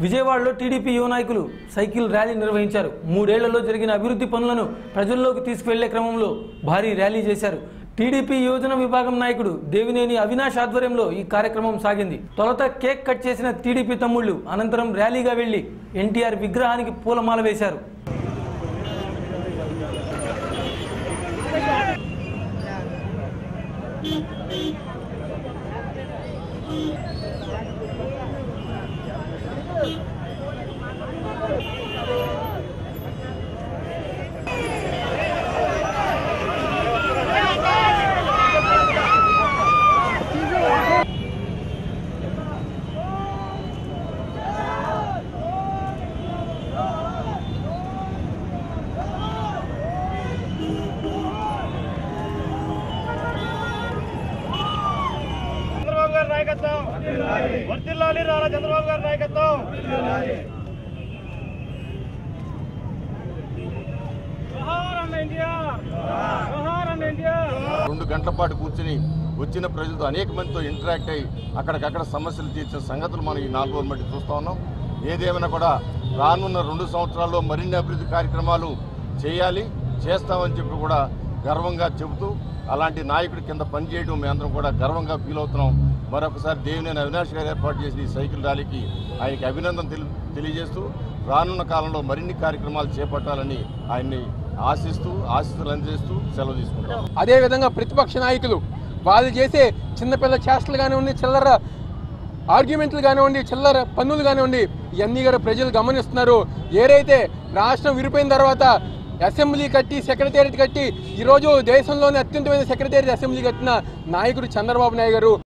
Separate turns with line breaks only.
విజయవాడలో టీడీపీ యువ నాయకులు సైకిల్ ర్యాలీ నిర్వహించారు మూడేళ్లలో జరిగిన అభివృద్ధి పనులను ప్రజల్లోకి తీసుకువెళ్లే క్రమంలో భారీ ర్యాలీ చేశారు టీడీపీ యోజన విభాగం నాయకుడు దేవినేని అవినాష్ ఆధ్వర్యంలో ఈ కార్యక్రమం సాగింది తొలుత కేక్ కట్ చేసిన టీడీపీ తమ్ముళ్లు అనంతరం ర్యాలీగా వెళ్లి ఎన్టీఆర్ విగ్రహానికి పూలమాల వేశారు
చంద్రబాబు గారి నాయకత్వం వర్తిల్లాలి రారా చంద్రబాబు గారి నాయకత్వం జోహార్ అన్న ఇండియా జోహార్ అన్న ఇండియా
రెండు గంటల పాటు కూర్చుని వచ్చిన ప్రజలతో అనేక మందితో ఇంటరాక్ట్ అయ్యి అక్కడికక్కడ సమస్యలు తీర్చిన సంగతులు మనం ఈ నాలుగు రోజుల మట్టి చూస్తా ఉన్నాం ఏదేమైనా కూడా రానున్న రెండు సంవత్సరాల్లో మరిన్ని అభివృద్ధి కార్యక్రమాలు చేయాలి చేస్తామని చెప్పి కూడా గర్వంగా చెబుతూ అలాంటి నాయకుడి కింద పనిచేయడం మేమందరం కూడా గర్వంగా ఫీల్ అవుతున్నాం మరొకసారి దేవినేని అవినాష్ గారు ఏర్పాటు చేసిన ఈ సైకిల్ ర్యాలీకి ఆయనకి అభినందన తెలి తెలియజేస్తూ రానున్న కాలంలో మరిన్ని కార్యక్రమాలు చేపట్టాలని ఆయన్ని ఆశిస్తూ ఆశీస్సులు అందజేస్తూ సెలవు తీసుకుంటాం
అదేవిధంగా ప్రతిపక్ష నాయకులు వాళ్ళు చేసే చిన్నపిల్ల చేష్టలు కానివ్వండి చిల్లర ఆర్గ్యుమెంట్లు కానివ్వండి చిల్లర పన్నులు కానివ్వండి ఇవన్నీ కూడా ప్రజలు గమనిస్తున్నారు ఏదైతే రాష్ట్రం విడిపోయిన తర్వాత అసెంబ్లీ కట్టి సెక్రటేరియట్ కట్టి ఈరోజు దేశంలోనే అత్యంతమైన సెక్రటేరియట్ అసెంబ్లీ కట్టిన నాయకుడు చంద్రబాబు నాయుడు గారు